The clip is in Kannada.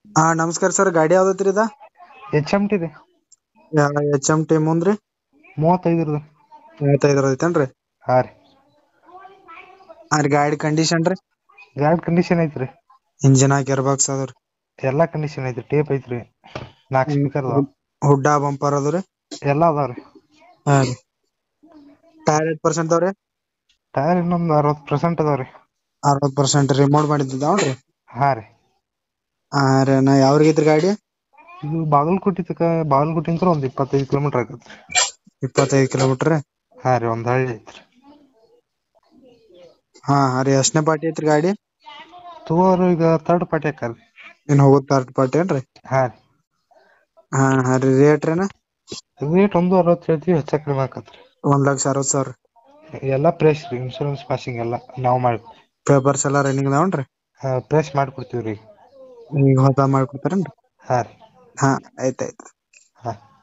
ಹಾ ನಮಸ್ಕಾರ ಸರ್ ಗಾಡಿ ಯಾವ್ದೈತ್ರಿ ಇದ ಎಚ್ ಎಮ್ ಟಿ ರೀ ಎಚ್ ಎಂ ಟಿ ಮುಂದ್ರಿ ಮೂವತ್ತೈದು ರೀ ಮೂವತ್ತೈದರ ಐತೇನ್ರಿ ಹಾಂ ರೀ ಹಾ ರೀ ಗಾಡಿ ಕಂಡೀಷನ್ ರೀ ಗಾಡಿ ಕಂಡೀಷನ್ ಐತ್ರಿ ಇಂಜಿನ್ ಹಾಕಿ ಬಾಕ್ಸ್ ಅದಾವ್ರಿ ಎಲ್ಲಾ ಕಂಡೀಷನ್ ಐತ್ರಿ ಟೇಪ್ ಐತ್ರಿ ನಾಲ್ಕು ಸ್ಪೀಕರ್ ಅದಾವ ಹುಡ್ಡ ಬಂಪರ್ ಅದಾವ್ರಿ ಎಲ್ಲ ಅದಾವ್ರಿ ಹಾ ರೀ ಟೈರ್ ಏಟ್ ಪರ್ಸೆಂಟ್ ಅದಾವ್ರಿ ಟೈರ್ ಇನ್ನೊಂದು ಅರವತ್ತು ಪರ್ಸೆಂಟ್ ಅದಾವ್ರಿ ಅರವತ್ ಪರ್ಸೆಂಟ್ ರಿಮೋಟ್ ಮಾಡಿದ್ದಾವ್ರಿ ಹಾಂ ರೀ ಹಾ ರೀ ನಾ ಯಾವ್ರಿಗೆ ಐತ್ರಿ ಗಾಡಿ ಇದು ಬಾಗಲಕೋಟೆ ತಕ ಬಾಗಲಕೋಟೆ ಒಂದು ಇಪ್ಪತ್ತೈದು ಕಿಲೋಮೀಟರ್ ಆಗತ್ತೆ ಇಪ್ಪತ್ತೈದು ಕಿಲೋಮೀಟರ್ ರೀ ಹಾಂ ರೀ ಒಂದು ಹಳ್ಳಿ ಐತ್ರಿ ಹಾ ಹಾ ರೀ ಎಷ್ಟನೇ ಪಾರ್ಟಿ ಐತ್ರಿ ಗಾಡಿ ತಗೋರು ಈಗ ಥರ್ಡ್ ಪಾರ್ಟಿ ಹಾಕಾರ್ರಿ ಇನ್ ಹೋಗೋದ್ ಥರ್ಡ್ ಪಾರ್ಟಿ ಏನ್ರಿ ಹಾಂ ಹಾ ಹಾ ರೀ ರೇಟ್ ರೀ ರೀ ರೇಟ್ ಒಂದು ಅರವತ್ತು ಹೇಳ್ತೀವಿ ಹೆಚ್ಚು ಕಡಿಮೆ ಆಕತ್ರಿ ಒಂದ್ ಲಕ್ಷ ಅರವತ್ ಸಾವಿರ ಎಲ್ಲ ಫ್ರೆಶ್ ರೀ ಇನ್ಶೂರೆನ್ಸ್ ಪಾಸಿಂಗ್ ಎಲ್ಲ ನಾವು ಮಾಡಿ ಪೇಪರ್ಸ್ ಎಲ್ಲ ರನ್ನಿಂಗ್ ಅದಾವನ್ರಿ ಫ್ರೆಶ್ ಮಾಡ್ಕೊಡ್ತೀವಿ ರೀ ಈಗ ಹೊಸ ಮಾಡ್ಕೊಡ್ತಾರೇನ್ರಿ ಹಾಂ ರೀ ಹಾ ಆಯ್ತಾಯ್ತು ಹಾಂ